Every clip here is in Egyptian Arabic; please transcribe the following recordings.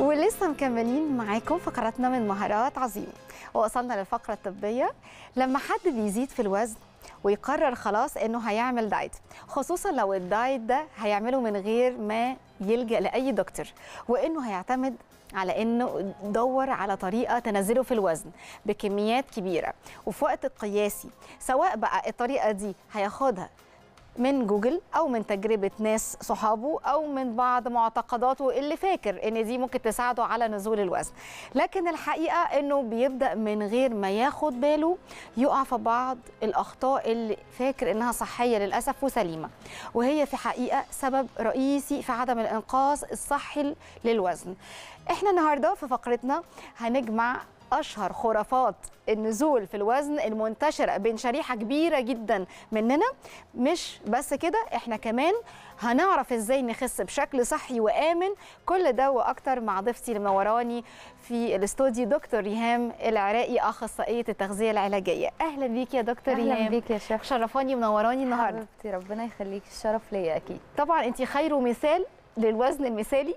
ولسه مكملين معاكم فقراتنا من مهارات عظيمة ووصلنا للفقرة الطبية لما حد بيزيد في الوزن ويقرر خلاص انه هيعمل دايت خصوصا لو الدايت ده هيعمله من غير ما يلجأ لأي دكتور وانه هيعتمد على انه يدور على طريقه تنزله في الوزن بكميات كبيره وفي وقت قياسي سواء بقى الطريقه دي هياخدها من جوجل او من تجربه ناس صحابه او من بعض معتقداته اللي فاكر ان دي ممكن تساعده على نزول الوزن لكن الحقيقه انه بيبدا من غير ما ياخد باله يقع في بعض الاخطاء اللي فاكر انها صحيه للاسف وسليمه وهي في حقيقه سبب رئيسي في عدم الانقاذ الصحي للوزن احنا النهارده في فقرتنا هنجمع اشهر خرافات النزول في الوزن المنتشره بين شريحه كبيره جدا مننا مش بس كده احنا كمان هنعرف ازاي نخس بشكل صحي وامن كل ده واكتر مع ضيفتي اللي منوراني في الاستوديو دكتور ريهام العراقي اخصائيه التغذيه العلاجيه اهلا بيك يا دكتور اهلا ريهام بيك يا شيخ شرفاني ومنوراني النهارده حبيبتي ربنا يخليك الشرف ليا اكيد طبعا انت خير مثال للوزن المثالي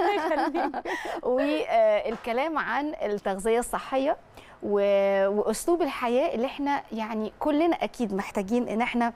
والكلام عن التغذيه الصحيه و- واسلوب الحياه اللي احنا يعني كلنا اكيد محتاجين ان احنا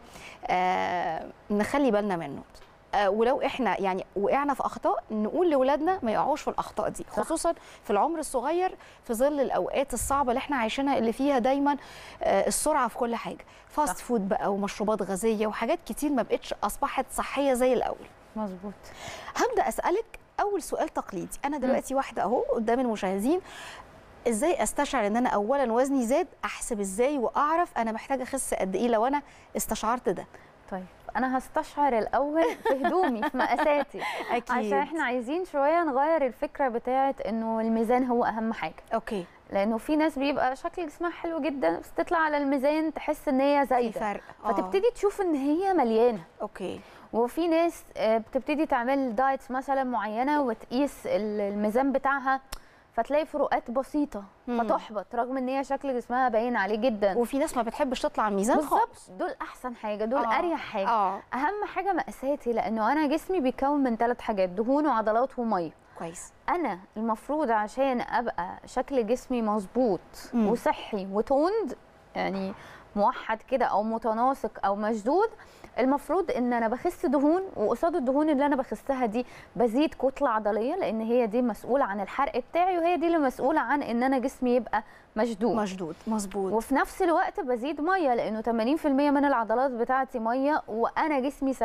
آه، نخلي بالنا منه آه، ولو احنا يعني وقعنا في اخطاء نقول لاولادنا ما يقعوش في الاخطاء دي صح. خصوصا في العمر الصغير في ظل الاوقات الصعبه اللي احنا عايشينها اللي فيها دايما آه، السرعه في كل حاجه فاست صح. فود بقى ومشروبات غازيه وحاجات كتير ما بقتش اصبحت صحيه زي الاول مظبوط هبدا اسالك اول سؤال تقليدي انا دلوقتي واحده اهو قدام المشاهدين ازاي استشعر ان انا اولا وزني زاد احسب ازاي واعرف انا محتاجه اخس قد ايه لو انا استشعرت ده طيب انا هستشعر الاول في هدومي في مقاساتي اكيد عشان احنا عايزين شويه نغير الفكره بتاعه انه الميزان هو اهم حاجه اوكي لانه في ناس بيبقى شكل جسمها حلو جدا بس تطلع على الميزان تحس ان هي في زايده فرق آه. فتبتدي تشوف ان هي مليانه اوكي وفي ناس آه، بتبتدي تعمل دايتس مثلا معينه وتقيس ال- الميزان بتاعها فتلاقي فروقات بسيطه مم. فتحبط رغم ان هي شكل جسمها باين عليه جدا وفي ناس ما بتحبش تطلع على الميزان بالظبط خالص دول احسن حاجه دول آه. اريح حاجه اه اهم حاجه مقاساتي لانه انا جسمي بيتكون من ثلاث حاجات دهون وعضلات وميه كويس انا المفروض عشان ابقى شكل جسمي مظبوط مم. وصحي وتوند يعني موحد كده او متناسق او مشدود المفروض ان انا بخس دهون وقصاد الدهون اللي انا بخسها دي بزيد كتله عضليه لان هي دي مسؤوله عن الحرق بتاعي وهي دي اللي مسؤوله عن ان انا جسمي يبقى مشدود مشدود مظبوط وفي نفس الوقت بزيد ميه لانه 80% من العضلات بتاعتي ميه وانا جسمي 70%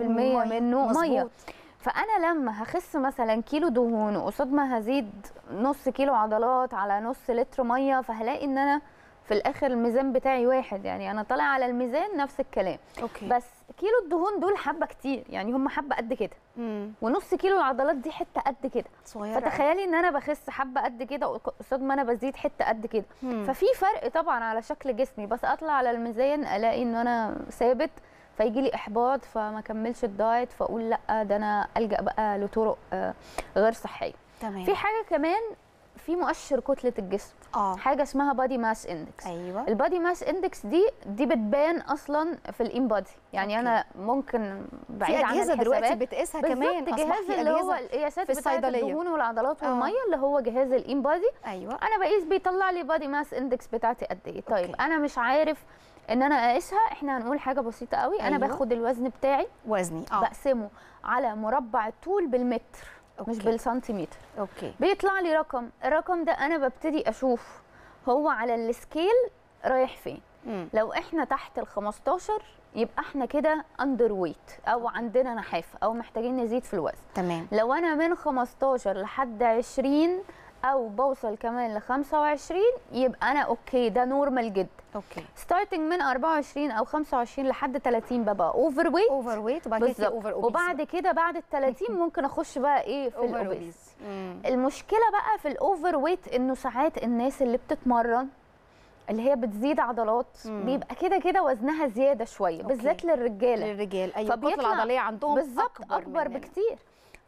منه ميه مظبوط. فانا لما هخس مثلا كيلو دهون وقصاد ما هزيد نص كيلو عضلات على نص لتر ميه فهلاقي ان انا في الاخر الميزان بتاعي واحد يعني انا طالع على الميزان نفس الكلام اوكي بس كيلو الدهون دول حبه كتير يعني هم حبه قد كده مم. ونص كيلو العضلات دي حته قد كده صغيره فتخيلي ان انا بخس حبه قد كده قصاد ما انا بزيد حته قد كده مم. ففي فرق طبعا على شكل جسمي بس اطلع على الميزان الاقي ان انا ثابت فيجي لي احباط فما كملش الدايت فاقول لا ده انا الجا بقى لطرق آه، غير صحيه تمام في حاجه كمان في مؤشر كتله الجسم اه حاجه اسمها بادي ماس اندكس ايوه البادي ماس اندكس دي دي بتبان اصلا في الان بادي يعني أوكي. انا ممكن بعيد في عن اجهزه دلوقتي الحسابات بتقيسها كمان بالظبط أصبح جهاز في اللي هو أجهزة القياسات في بتاعت الصيدلية. الدهون والعضلات آه. والميه اللي هو جهاز الان بادي ايوه انا بقيس بيطلع لي بادي ماس اندكس بتاعتي قد ايه طيب أوكي. انا مش عارف ان انا اقيسها احنا هنقول حاجه بسيطه قوي انا أيوة. باخد الوزن بتاعي وزني اه بقسمه على مربع الطول بالمتر مش أوكي. بالسنتيمتر اوكي بيطلع لي رقم الرقم ده انا ببتدي اشوف هو على السكيل رايح فين مم. لو احنا تحت ال 15 يبقى احنا كده اندر ويت او عندنا نحافه او محتاجين نزيد في الوزن تمام لو انا من 15 لحد 20 او بوصل كمان ل 25 يبقى انا اوكي ده نورمال جدا اوكي ستارتنج من 24 او 25 لحد 30 ببقى اوفر ويت اوفر ويت وبعد كده بالظبط اوفر اوبيز وبعد كده بعد ال 30 ممكن اخش بقى ايه في اوفر الاوبيز اوبيز المشكله بقى في الاوفر ويت انه ساعات الناس اللي بتتمرن اللي هي بتزيد عضلات مم. بيبقى كده كده وزنها زياده شويه أوكي. بالذات للرجاله للرجال ايوه فبيطلع- الكتله العضليه عندهم بالظبط اكبر, اكبر مننا. بكتير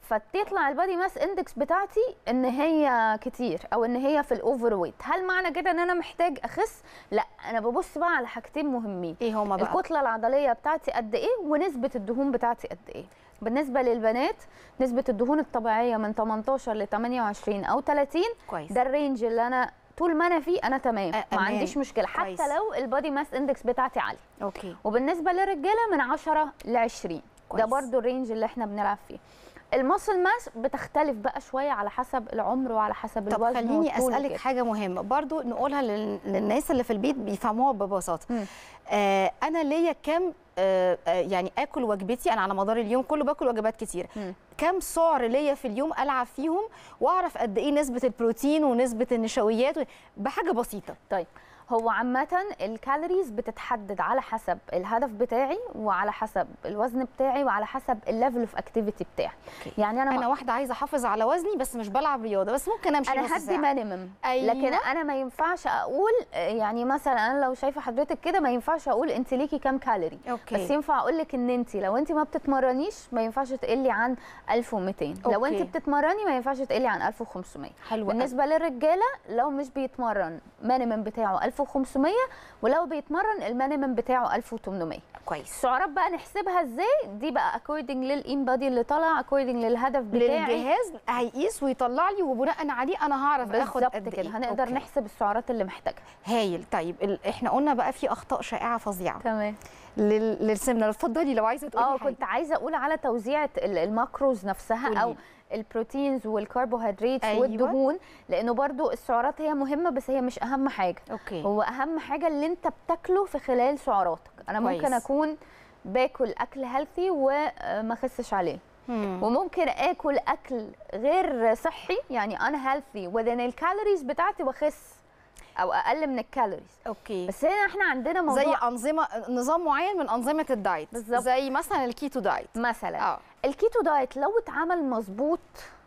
فتطلع البادي ماس اندكس بتاعتي ان هي كتير او ان هي في الاوفر ويت هل معنى كده ان انا محتاج اخس لا انا ببص بقى على حاجتين مهمين ايه هما بقى الكتله العضليه بتاعتي قد ايه ونسبه الدهون بتاعتي قد ايه بالنسبه للبنات نسبه الدهون الطبيعيه من 18 ل 28 او 30 كويس ده الرينج اللي انا طول ما انا فيه انا تمام أ- ما أمان. عنديش مشكله حتى كويس. لو البادي ماس اندكس بتاعتي عالي اوكي وبالنسبه للرجاله من 10 ل 20 كويس. ده برضو الرينج اللي احنا بنلعب فيه الماسل ماس بتختلف بقى شويه على حسب العمر وعلى حسب طب الوزن خليني والطول اسالك وكده. حاجه مهمه برضو نقولها لل- للناس اللي في البيت بيفهموها ببساطه مم. آه انا ليا كام آه آه، يعني اكل وجبتي انا على مدار اليوم كله باكل وجبات كتير مم. كام سعر ليا في اليوم العب فيهم واعرف قد ايه نسبه البروتين ونسبه النشويات و- بحاجه بسيطه طيب هو عامة الكالوريز بتتحدد على حسب الهدف بتاعي وعلى حسب الوزن بتاعي وعلى حسب الليفل اوف اكتيفيتي بتاعي أوكي. يعني انا انا واحده عايزه احافظ على وزني بس مش بلعب رياضه بس ممكن امشي انا نص هدي ساعة. مينيمم أيوة. لكن انا ما ينفعش اقول يعني مثلا انا لو شايفه حضرتك كده ما ينفعش اقول انت ليكي كام كالوري اوكي بس ينفع اقول لك ان انت لو انت ما بتتمرنيش ما ينفعش تقلي عن 1200 لو أوكي. انت بتتمرني ما ينفعش تقلي عن 1500 حلو بالنسبه بالنسبه للرجاله لو مش بيتمرن مينيمم بتاعه 1500 ولو بيتمرن المينيمم بتاعه 1800 كويس السعرات بقى نحسبها ازاي دي بقى اكوردنج للان بادي اللي طلع اكوردنج للهدف بتاعي للجهاز هيقيس ويطلع لي وبناء عليه انا هعرف اخد بالظبط قد كده إيه. هنقدر أوكي. نحسب السعرات اللي محتاجها هايل طيب ال... احنا قلنا بقى في اخطاء شائعه فظيعه تمام لل... للسمنه اتفضلي لو عايزه تقولي اه حاجة. كنت عايزه اقول على توزيعه ال- الماكروز نفسها او قولي. البروتينز والكربوهيدرات أيوة. والدهون لانه برضو السعرات هي مهمه بس هي مش اهم حاجه اوكي هو اهم حاجه اللي انت بتاكله في خلال سعراتك انا كويس. ممكن اكون باكل اكل هيلثي وما اخسش عليه مم. وممكن اكل اكل غير صحي يعني انا هيلثي وذن الكالوريز بتاعتي واخس او اقل من الكالوريز اوكي بس هنا احنا عندنا موضوع زي انظمه نظام معين من انظمه الدايت بالظبط. زي مثلا الكيتو دايت مثلا اه الكيتو دايت لو اتعمل مظبوط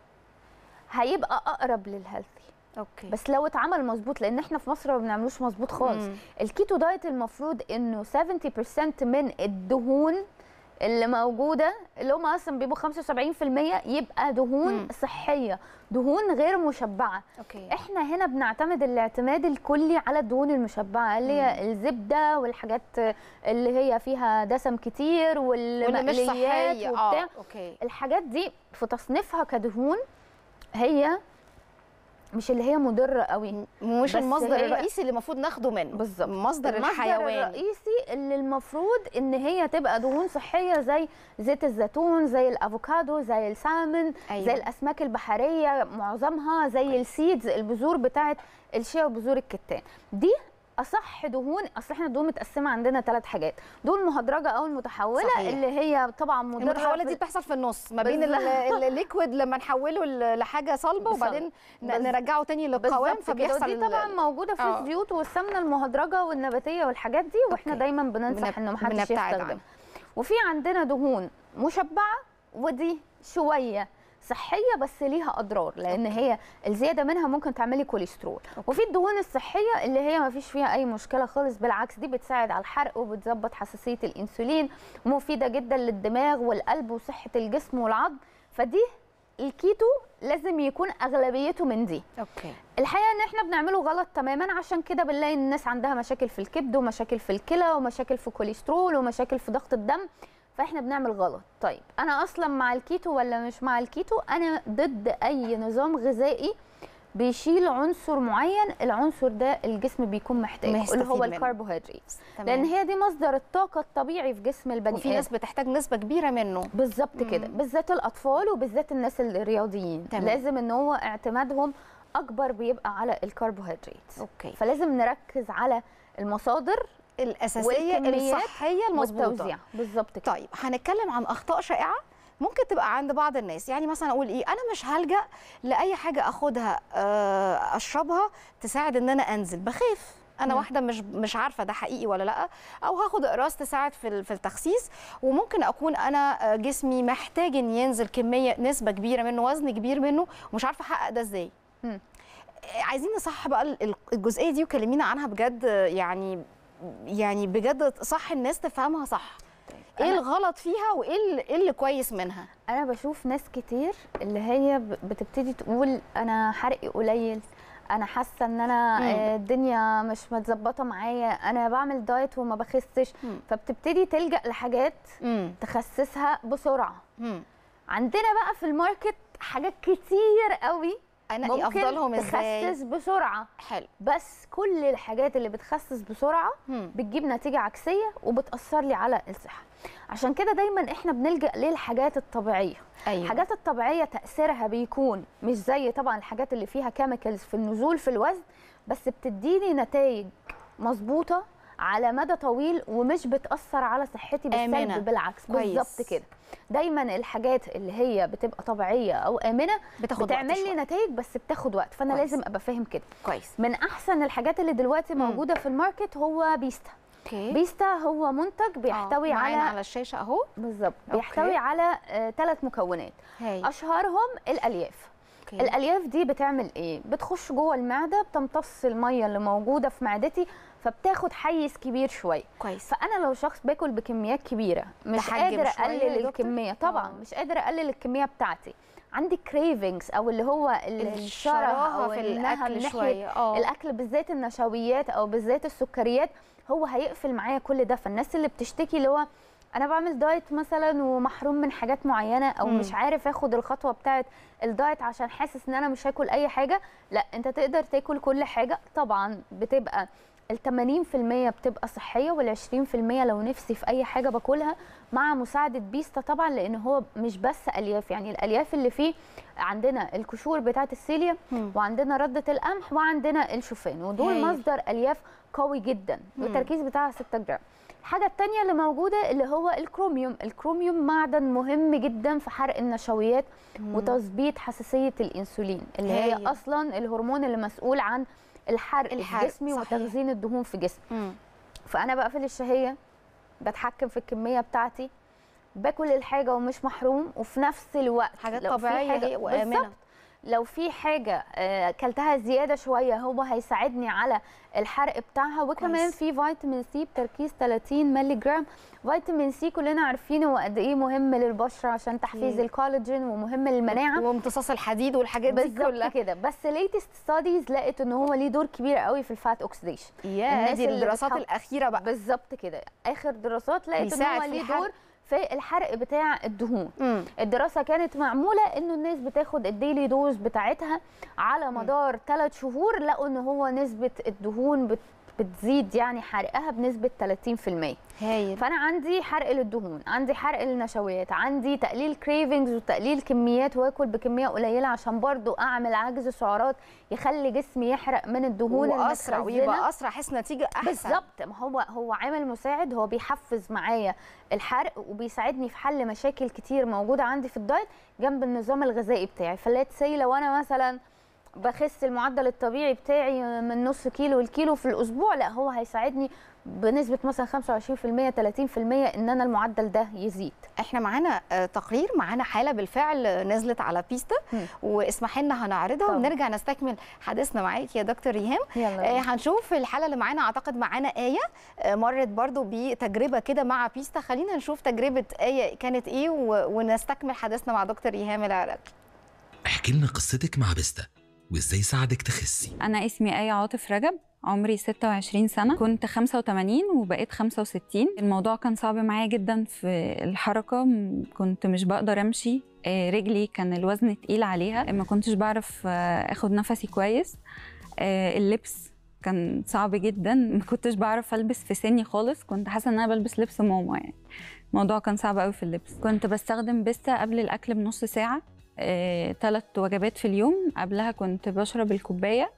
هيبقى اقرب للهيلثي اوكي بس لو اتعمل مظبوط لان احنا في مصر ما بنعملوش مظبوط خالص مم. الكيتو دايت المفروض انه 70% من الدهون اللي موجوده اللي هم اصلا بيبقوا 75% يبقى دهون مم. صحيه دهون غير مشبعه اوكي احنا هنا بنعتمد الاعتماد الكلي على الدهون المشبعه اللي هي الزبده والحاجات اللي هي فيها دسم كتير واللي مش والمقليات صحيه وبتاع اه اوكي الحاجات دي في تصنيفها كدهون هي مش اللي هي مضره قوي مش بس المصدر هي- الرئيسي اللي المفروض ناخده منه بالظبط. المصدر المصدر الحيواني الرئيسي اللي المفروض ان هي تبقى دهون صحيه زي زيت الزيتون زي الافوكادو زي السالمون أيوة. زي الاسماك البحريه معظمها زي السيدز البذور بتاعه الشيا وبذور الكتان دي اصح دهون اصل احنا الدهون متقسمه عندنا ثلاث حاجات دهون مهدرجه او المتحوله صحيح. اللي هي طبعا مضره المتحوله في- دي بتحصل في النص ما بين ال- بالظبط. ال- الليكويد لما نحوله ل- لحاجه صلبه بالظبط. وبعدين ن- بالظبط. نرجعه تاني للقوام بالظبط كده فبيحصل ودي طبعا ال- موجوده في آه. الزيوت والسمنه المهدرجه والنباتيه والحاجات دي واحنا أوكي. دايما بننصح بنب- انه محدش بنبتعد يستخدمها عنها. وفي عندنا دهون مشبعه ودي شويه صحيه بس ليها اضرار لان هي الزياده منها ممكن تعملي كوليسترول وفي الدهون الصحيه اللي هي ما فيش فيها اي مشكله خالص بالعكس دي بتساعد على الحرق وبتظبط حساسيه الانسولين ومفيده جدا للدماغ والقلب وصحه الجسم والعظم فدي الكيتو لازم يكون اغلبيته من دي اوكي الحقيقه ان احنا بنعمله غلط تماما عشان كده بنلاقي الناس عندها مشاكل في الكبد ومشاكل في الكلى ومشاكل في الكوليسترول ومشاكل في ضغط الدم فاحنا بنعمل غلط طيب انا اصلا مع الكيتو ولا مش مع الكيتو انا ضد اي نظام غذائي بيشيل عنصر معين العنصر ده الجسم بيكون محتاجه اللي مستفيد هو منه. الكربوهيدرات تمام. لان هي دي مصدر الطاقه الطبيعي في جسم البني وفي ادم ناس بتحتاج نسبه كبيره منه بالظبط كده بالذات الاطفال وبالذات الناس الرياضيين تمام. لازم ان هو اعتمادهم اكبر بيبقى على الكربوهيدرات اوكي فلازم نركز على المصادر الاساسيه والكميات الصحيه المظبوطه والتوزيع بالظبط كده طيب هنتكلم عن اخطاء شائعه ممكن تبقى عند بعض الناس يعني مثلا اقول ايه انا مش هلجا لاي حاجه اخدها آه، اشربها تساعد ان انا انزل بخاف انا مم. واحده مش مش عارفه ده حقيقي ولا لا او هاخد اقراص تساعد في ال- في التخسيس وممكن اكون انا آه، جسمي محتاج ان ينزل كميه نسبه كبيره منه وزن كبير منه ومش عارفه احقق ده ازاي مم. آه، عايزين نصح بقى ال- الجزئيه دي وكلمينا عنها بجد آه، يعني يعني بجد صح الناس تفهمها صح ايه أنا- الغلط فيها وايه اللي, إيه اللي كويس منها انا بشوف ناس كتير اللي هي ب- بتبتدي تقول انا حرقي قليل انا حاسه ان انا مم. آه، الدنيا مش متظبطه معايا انا بعمل دايت وما بخسش مم. فبتبتدي تلجا لحاجات امم تخسسها بسرعه امم عندنا بقى في الماركت حاجات كتير قوي انا ايه ممكن افضلهم ازاي تخسس بسرعه حلو بس كل الحاجات اللي بتخسس بسرعه مم. بتجيب نتيجه عكسيه وبتاثر لي على الصحه عشان كده دايما احنا بنلجا للحاجات الطبيعيه ايوه الحاجات الطبيعيه تاثيرها بيكون مش زي طبعا الحاجات اللي فيها كيميكالز في النزول في الوزن بس بتديني نتائج مظبوطه على مدى طويل ومش بتاثر على صحتي آمنة. بالسلب بالعكس كويس. بالظبط كده دايما الحاجات اللي هي بتبقى طبيعيه او امنه بتاخد وقت بتعمل لي شوية. نتائج بس بتاخد وقت فانا كويس. لازم ابقى فاهم كده كويس من احسن الحاجات اللي دلوقتي مم. موجوده في الماركت هو بيستا اوكي بيستا هو منتج بيحتوي آه، معانا على على الشاشه اهو بالظبط أوكي. بيحتوي على ثلاث مكونات هاي اشهرهم الالياف أوكي. الالياف دي بتعمل ايه بتخش جوه المعده بتمتص الميه اللي موجوده في معدتي فبتاخد حيز كبير شويه كويس فانا لو شخص باكل بكميات كبيره مش تحجم قادر شوية يا اقلل دكتور؟ الكميه طبعا آه. مش قادر اقلل الكميه بتاعتي عندي كريفنجز او اللي هو ال- الشره الشراهه او في إنها من الاكل ناحية شويه اه الاكل بالذات النشويات او بالذات السكريات هو هيقفل معايا كل ده فالناس اللي بتشتكي اللي هو انا بعمل دايت مثلا ومحروم من حاجات معينه او مم. مش عارف اخد الخطوه بتاعه الدايت عشان حاسس ان انا مش هاكل اي حاجه لا انت تقدر تاكل كل حاجه طبعا بتبقى ال 80% بتبقى صحيه وال 20% لو نفسي في اي حاجه باكلها مع مساعده بيستا طبعا لان هو مش بس الياف يعني الالياف اللي فيه عندنا القشور بتاعه السيليا مم. وعندنا ردة القمح وعندنا الشوفان ودول هايل. مصدر الياف قوي جدا مم. والتركيز بتاعها 6 جرام الحاجة التانية اللي موجودة اللي هو الكروميوم الكروميوم معدن مهم جدا في حرق النشويات وتظبيط حساسية الأنسولين اللي هي هايل. أصلا الهرمون اللي مسؤول عن الحرق, الحرق، الجسمي صحيح. وتخزين الدهون في جسمي مم. فأنا بقفل الشهية بتحكم في الكمية بتاعتي باكل الحاجة ومش محروم وفي نفس الوقت حاجات لو في طبيعيه حاجة هي وامنه بالظبط. لو في حاجه آه، اكلتها زياده شويه هو هيساعدني على الحرق بتاعها وكمان كويس. في فيتامين سي بتركيز 30 مللي جرام فيتامين سي كلنا عارفين هو قد ايه مهم للبشره عشان تحفيز أكيد. الكولاجين ومهم للمناعه وامتصاص الحديد والحاجات دي بالظبط كلها كده بس ليتست ستاديز لقت ان هو ليه دور كبير قوي في الفات اوكسيديشن يا الناس دي اللي الدراسات بتحب- الاخيره بقى بالظبط كده اخر دراسات لقت ان بيساعد هو في ليه الحرق. دور في الحرق بتاع الدهون مم. الدراسة كانت معمولة انه الناس بتاخد الديلي دوز بتاعتها على مدار ثلاث شهور لقوا ان هو نسبة الدهون بت بتزيد يعني حرقها بنسبة 30% هايل فأنا عندي حرق للدهون عندي حرق للنشويات عندي تقليل كريفنجز وتقليل كميات واكل بكمية قليلة عشان برضو أعمل عجز سعرات يخلي جسمي يحرق من الدهون واسرع المتخزنة. ويبقى اسرع احس نتيجه احسن بالظبط ما هو هو عامل مساعد هو بيحفز معايا الحرق وبيساعدني في حل مشاكل كتير موجوده عندي في الدايت جنب النظام الغذائي بتاعي فلات سي لو انا مثلا بخس المعدل الطبيعي بتاعي من نص كيلو لكيلو في الاسبوع لا هو هيساعدني بنسبه مثلا 25% 30% ان انا المعدل ده يزيد احنا معانا آه، تقرير معانا حاله بالفعل نزلت على بيستا مم. واسمحي لنا هنعرضها طبعا. ونرجع نستكمل حديثنا معاكي يا دكتور ريهام يلا آه، هنشوف الحاله اللي معانا اعتقد معانا ايه آه، مرت برضو بتجربه كده مع بيستا خلينا نشوف تجربه ايه كانت ايه و- ونستكمل حديثنا مع دكتور ريهام العراقي احكي لنا قصتك مع بيستا وازاي ساعدك تخسي أنا اسمي آية عاطف رجب عمري 26 سنة كنت 85 وبقيت 65 الموضوع كان صعب معايا جدا في الحركة م- كنت مش بقدر أمشي آه، رجلي كان الوزن تقيل عليها ما كنتش بعرف آه، أخد نفسي كويس آه، اللبس كان صعب جدا ما كنتش بعرف ألبس في سني خالص كنت حاسة إن أنا بلبس لبس ماما يعني الموضوع كان صعب قوي في اللبس كنت بستخدم بيستا قبل الأكل بنص ساعة ثلاث وجبات في اليوم قبلها كنت بشرب الكوباية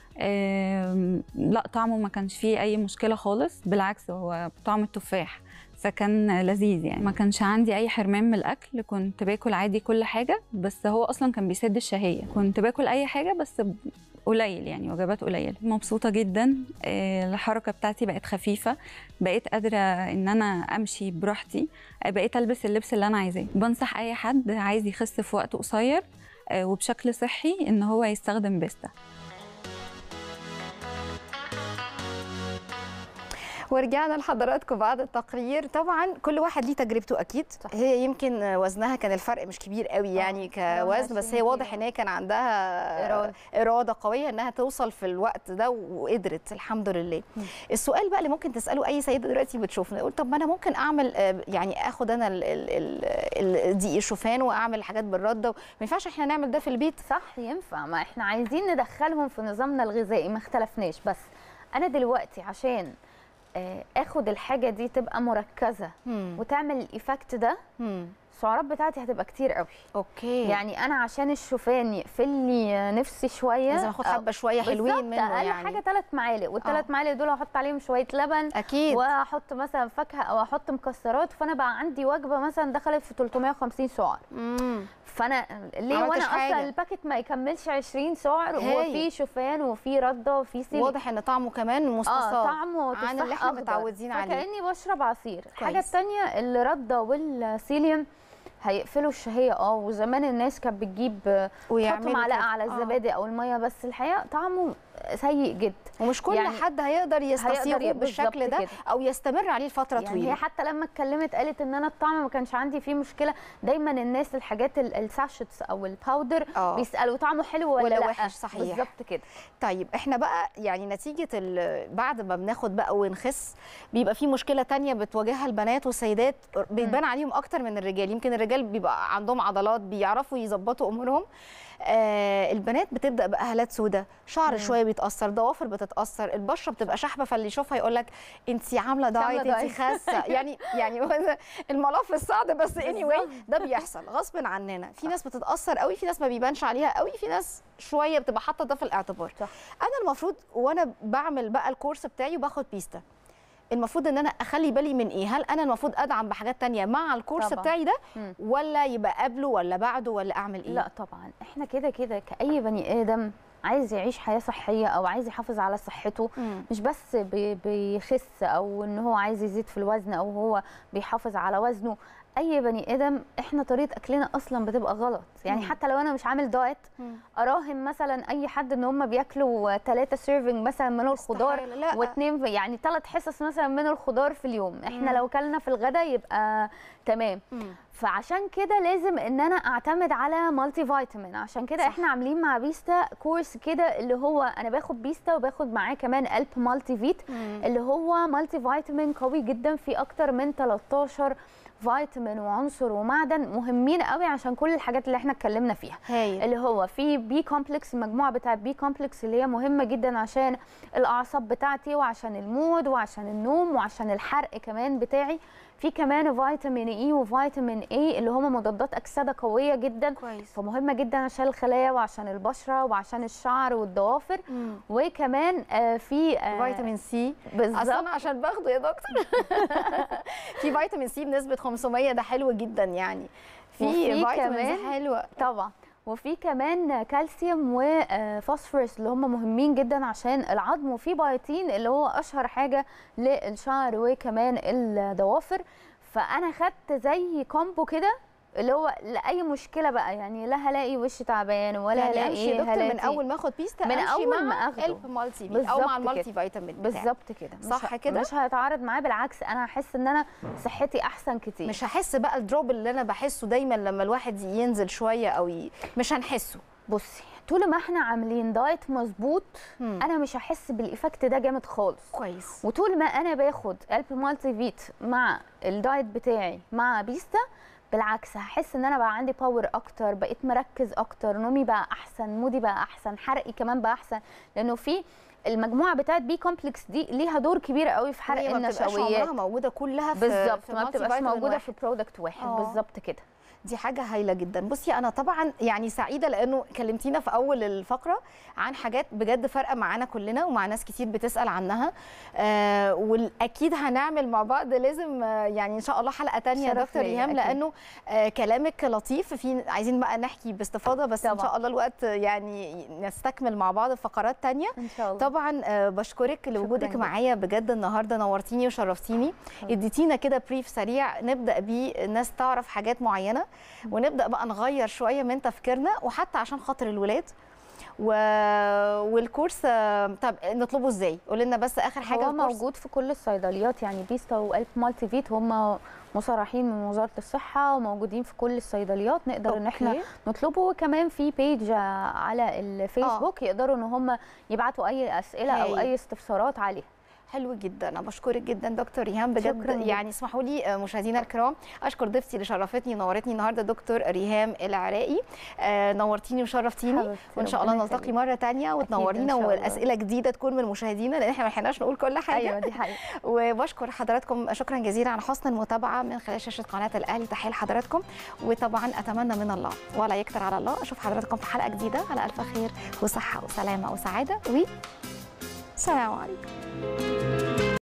آم، لا طعمه ما كانش فيه اي مشكله خالص بالعكس هو طعم التفاح فكان لذيذ يعني ما كانش عندي اي حرمان من الاكل كنت باكل عادي كل حاجه بس هو اصلا كان بيسد الشهيه كنت باكل اي حاجه بس ب- قليل يعني وجبات قليله مبسوطه جدا آه، الحركه بتاعتي بقت خفيفه بقيت قادره ان انا امشي براحتي آه، بقيت البس اللبس اللي انا عايزاه بنصح اي حد عايز يخس في وقت قصير آه، وبشكل صحي ان هو يستخدم بيستا ورجعنا لحضراتكم بعد التقرير طبعا كل واحد ليه تجربته اكيد صح. هي يمكن وزنها كان الفرق مش كبير قوي يعني كوزن بس هي 20 واضح كيلو. ان هي كان عندها إرادة. اراده قويه انها توصل في الوقت ده وقدرت الحمد لله السؤال بقى اللي ممكن تساله اي سيده دلوقتي بتشوفنا يقول طب ما انا ممكن اعمل آه، يعني اخد انا ال- ال- ال- ال- دقيق الشوفان واعمل حاجات بالرده ما ينفعش احنا نعمل ده في البيت صح ينفع ما احنا عايزين ندخلهم في نظامنا الغذائي ما اختلفناش بس انا دلوقتي عشان آه، اخد الحاجه دي تبقى مركزه مم. وتعمل الايفكت ده مم. السعرات بتاعتي هتبقى كتير قوي اوكي يعني انا عشان الشوفان يقفل لي نفسي شويه لازم اخد أو- حبه شويه حلوين بالظبط، منه اقل يعني حاجه ثلاث معالق والثلاث آه. معالق دول هحط عليهم شويه لبن اكيد واحط مثلا فاكهه او احط مكسرات فانا بقى عندي وجبه مثلا دخلت في 350 سعر مم. فانا ليه عملتش وانا حاجة. اصلا الباكت ما يكملش 20 سعر هايل. وفي شوفان وفي رده وفي سيلي واضح ان طعمه كمان اه مستصاب طعمه عن تفاح اللي احنا أخضر. متعودين عليه. فكاني بشرب عصير الحاجه كويس. الثانيه الرده والسيليوم هيقفلوا الشهيه اه وزمان الناس كانت بتجيب آه، تحط ويعملوا معلقه كده. على آه. الزبادي او الميه بس الحقيقه طعمه سيء جدا ومش كل يعني حد هيقدر يستصيغه هيقدر بالشكل بالظبط ده كده. او يستمر عليه لفتره يعني طويله هي حتى لما اتكلمت قالت ان انا الطعم ما كانش عندي فيه مشكله دايما الناس الحاجات ال- الساشيتس او الباودر آه. بيسالوا طعمه حلو ولا, ولا لا وحش، صحيح. بالظبط كده طيب احنا بقى يعني نتيجه ال- بعد ما بناخد بقى ونخس بيبقى في مشكله تانية بتواجهها البنات والسيدات بيبان عليهم اكتر من الرجال يمكن الرجال بيبقى عندهم عضلات بيعرفوا يظبطوا امورهم آه البنات بتبدا بقى هالات سوداء شعر شويه بيتاثر ضوافر بتتاثر البشره بتبقى شحبه فاللي يشوفها يقول لك انت عامله دايت عاملة انت دايت. خاسه يعني يعني هو الملف الصعب بس اني بالظبط. ده بيحصل غصب عننا في ناس بتتاثر قوي في ناس ما بيبانش عليها قوي في ناس شويه بتبقى حاطه ده في الاعتبار صح. انا المفروض وانا بعمل بقى الكورس بتاعي وباخد بيستا المفروض ان انا اخلي بالي من ايه هل انا المفروض ادعم بحاجات تانية مع الكورس طبعاً. بتاعي ده مم. ولا يبقى قبله ولا بعده ولا اعمل ايه لا طبعا احنا كده كده كاي بني ادم عايز يعيش حياه صحيه او عايز يحافظ على صحته مم. مش بس بي- بيخس او ان هو عايز يزيد في الوزن او هو بيحافظ على وزنه اي بني ادم احنا طريقه اكلنا اصلا بتبقى غلط يعني مم. حتى لو انا مش عامل دايت مم. اراهن مثلا اي حد ان هم بياكلوا ثلاثة سيرفنج مثلا من الخضار استحالة، لا. واثنين في- يعني ثلاث حصص مثلا من الخضار في اليوم احنا مم. لو كلنا في الغداء يبقى تمام مم. فعشان كده لازم ان انا اعتمد على مالتي فيتامين عشان كده صح. احنا عاملين مع بيستا كورس كده اللي هو انا باخد بيستا وباخد معاه كمان الب مالتي فيت مم. اللي هو مالتي فيتامين قوي جدا فيه اكتر من 13 فيتامين وعنصر ومعدن مهمين قوي عشان كل الحاجات اللي احنا اتكلمنا فيها هايل اللي هو في بي كومبلكس المجموعه بتاعه بي كومبلكس اللي هي مهمه جدا عشان الاعصاب بتاعتي وعشان المود وعشان النوم وعشان الحرق كمان بتاعي في كمان فيتامين اي وفيتامين اي اللي هم مضادات اكسده قويه جدا كويس فمهمه جدا عشان الخلايا وعشان البشره وعشان الشعر والضوافر مم. وكمان آه، في آه، فيتامين سي اصل بالظبط انا عشان باخده يا دكتور في فيتامين سي بنسبه 500 ده حلو جدا يعني في وفي فيتامين كمان- حلوه طبعا وفي كمان كالسيوم وفوسفورس اللي هم مهمين جدا عشان العظم وفي بايتين اللي هو اشهر حاجه للشعر وكمان الضوافر فانا خدت زي كومبو كده اللي هو لاي مشكله بقى يعني لا هلاقي وش تعبان ولا يعني هلاقي امشي يا دكتور من هالاتي. اول ما اخد بيستا من امشي أول ما مع أخده. الب مالتي فيت او بالظبط مع المالتي كده. فيتامين بتاعي. بالظبط كده مش صح ه- كده؟ مش هيتعارض معاه بالعكس انا هحس ان انا صحتي احسن كتير مش هحس بقى الدروب اللي انا بحسه دايما لما الواحد ينزل شويه او ي... مش هنحسه بصي طول ما احنا عاملين دايت مظبوط مم. انا مش هحس بالايفكت ده جامد خالص كويس وطول ما انا باخد الب مالتي فيت مع الدايت بتاعي مع بيستا بالعكس هحس ان انا بقى عندي باور اكتر بقيت مركز اكتر نومي بقى احسن مودي بقى احسن حرقي كمان بقى احسن لانه في المجموعه بتاعت بي كومبلكس دي ليها دور كبير قوي في حرق هي ما بتبقاش النشويات عمرها موجوده كلها في بالظبط في ما مالتي بتبقاش فيتامين موجوده واحد. في برودكت واحد آه. بالظبط كده دي حاجة هايلة جدا بصي أنا طبعا يعني سعيدة لأنه كلمتينا في أول الفقرة عن حاجات بجد فارقة معانا كلنا ومع ناس كتير بتسأل عنها آه والأكيد هنعمل مع بعض لازم آه يعني إن شاء الله حلقة تانية يا شرف دكتور ليا ريهام أكيد. لأنه آه كلامك لطيف في عايزين بقى نحكي باستفاضة بس إن طبعا. شاء الله الوقت يعني نستكمل مع بعض فقرات تانية ان شاء الله طبعا آه، بشكرك لوجودك جدا. معايا بجد النهارده نورتيني وشرفتيني اديتينا كده بريف سريع نبدا بيه الناس تعرف حاجات معينه ونبدا بقى نغير شويه من تفكيرنا وحتى عشان خاطر الولاد و... والكورس آه، طب نطلبه ازاي قول لنا بس اخر حاجه هو الكورس. موجود في كل الصيدليات يعني بيستا والب مالتي فيت هم مصرحين من وزاره الصحه وموجودين في كل الصيدليات نقدر ان احنا أوكي. نطلبه وكمان في بيج على الفيسبوك يقدروا ان هم يبعتوا اي اسئله او هايل. اي استفسارات عليه حلو جدا انا بشكرك جدا دكتور ريهام بجد شكراً جداً. يعني اسمحوا لي آه، مشاهدينا الكرام اشكر ضيفتي اللي شرفتني ونورتني النهارده دكتور ريهام العراقي آه، نورتيني وشرفتيني حبيبتي، وان شاء الله ربنا نلتقي يخليك. مره تانية إن وتنورينا شاء الله. والاسئله جديده تكون من مشاهدينا لان احنا ما لحقناش نقول كل حاجه ايوه دي حقيقه وبشكر حضراتكم شكرا جزيلا على حسن المتابعه من خلال شاشه قناه الاهلي تحيه لحضراتكم وطبعا اتمنى من الله ولا يكتر على الله اشوف حضراتكم في حلقه جديده على الف خير وصحه وسلامه وسعاده و سلام عليكم